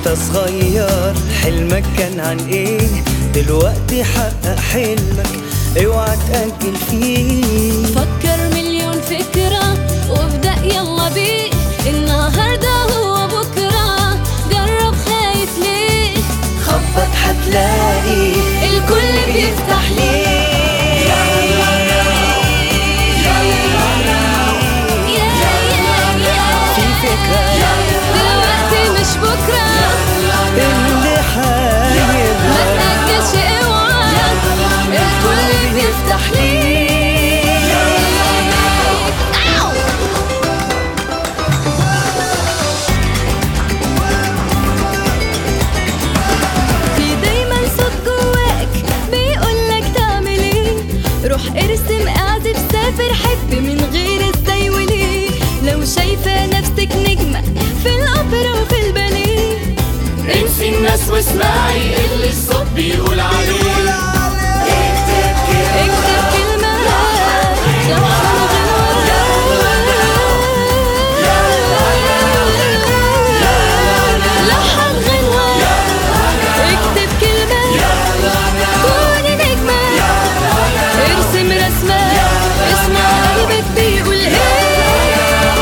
وانت صغير حلمك كان عن ايه دلوقتي حقق حلمك اوعى تأجل فيه فكر مليون فكرة وابدأ يلا بيه النهاردة هو بكرة جرب خايف ليه خبط هتلاقي الكل بيفتح ليه يا يا يا في فكرة دلوقتي مش بكرة اللي ما حايبها تأجلش اوعى الكل بيفتح ليه أو! في دايما صوت جواك بيقولك تعمل ايه روح ارسم اعزف سافر حب من غير ازاي وليه لو شايفة نفسك نجمة في الأوبرا وفي الباليه انسي الناس واسمعي اللي الصوت بيقول عليه اكتب كلمة لحن غنوة اكتب كلمة كوني نجمة ارسم رسمة اسمع قلبك بيقول ايه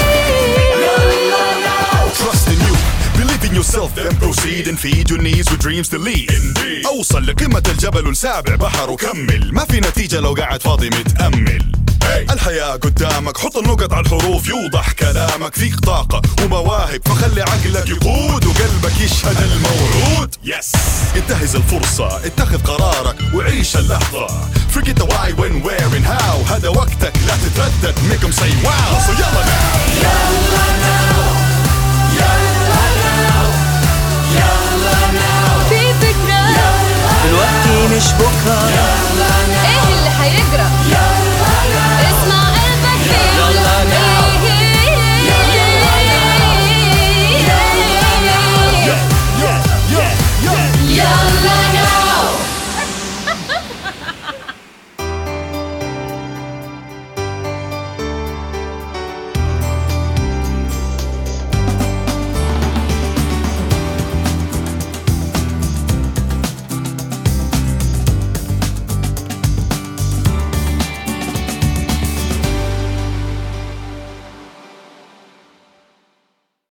Trust in you, believe in yourself, then proceed and feed your needs with dreams to lead. أوصل لقمة الجبل ولسابع بحر وكمل، ما في نتيجة لو قاعد فاضي متأمل. الحياة قدامك حط النقط على الحروف يوضح كلامك فيك طاقة ومواهب فخلي عقلك يقود وقلبك يشهد الموعود يس انتهز الفرصة اتخذ قرارك وعيش اللحظة Forget the why, when, where and how هذا وقتك لا تتردد make 'em say wow so يلا now في فكرة دلوقتي مش بكرة